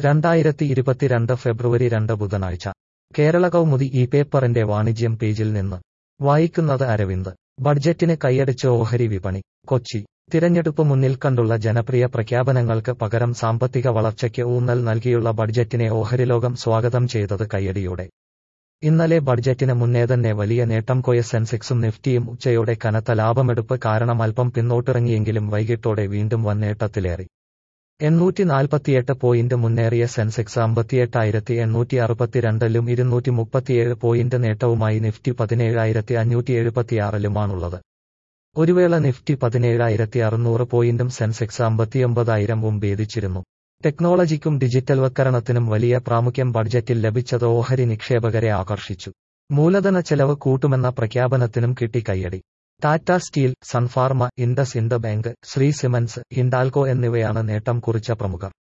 രണ്ടായിരത്തി ഇരുപത്തിരണ്ട് ഫെബ്രുവരി രണ്ട് ബുധനാഴ്ച കേരള കൗമുദി ഈ പേപ്പറിന്റെ വാണിജ്യം പേജിൽ നിന്ന് വായിക്കുന്നത് അരവിന്ദ് ബഡ്ജറ്റിന് കൈയടിച്ച് ഓഹരി വിപണി കൊച്ചി തിരഞ്ഞെടുപ്പ് മുന്നിൽ കണ്ടുള്ള ജനപ്രിയ പ്രഖ്യാപനങ്ങൾക്ക് പകരം സാമ്പത്തിക വളർച്ചയ്ക്ക് ഊന്നൽ നൽകിയുള്ള ബഡ്ജറ്റിനെ ഓഹരിലോകം സ്വാഗതം ചെയ്തത് കയ്യടിയോടെ ഇന്നലെ ബഡ്ജറ്റിന് മുന്നേ തന്നെ വലിയ നേട്ടം കൊയ സെൻസെക്സും നിഫ്റ്റിയും ഉച്ചയോടെ കനത്ത ലാഭമെടുപ്പ് കാരണം അല്പം പിന്നോട്ടിറങ്ങിയെങ്കിലും വൈകിട്ടോടെ വീണ്ടും വൻ നേട്ടത്തിലേറി എണ്ണൂറ്റി നാൽപ്പത്തിയെട്ട് പോയിന്റ് മുന്നേറിയ സെൻസെക്സ് അമ്പത്തിയെട്ടായിരത്തി എണ്ണൂറ്റി അറുപത്തിരണ്ടിലും ഇരുന്നൂറ്റി മുപ്പത്തിയേഴ് പോയിന്റ് നേട്ടവുമായി നിഫ്റ്റി പതിനേഴായിരത്തി അഞ്ഞൂറ്റി എഴുപത്തിയാറിലുമാണുള്ളത് ഒരു വേള നിഫ്റ്റി പതിനേഴായിരത്തി അറുന്നൂറ് പോയിന്റും സെൻസെക്സ് അമ്പത്തിയൊമ്പതായിരവും ഭേദിച്ചിരുന്നു ടെക്നോളജിക്കും ഡിജിറ്റൽവൽക്കരണത്തിനും വലിയ പ്രാമുഖ്യം ബഡ്ജറ്റിൽ ലഭിച്ചത് ഓഹരി നിക്ഷേപകരെ ആകർഷിച്ചു മൂലധന ചെലവ് കൂട്ടുമെന്ന പ്രഖ്യാപനത്തിനും കിട്ടി കയ്യടി Tata Steel Sun Pharma IndusInd bank Shree cements Hindalco എന്നിവയാണ് നേട്ടം കുറിച്ച പ്രമുഖർ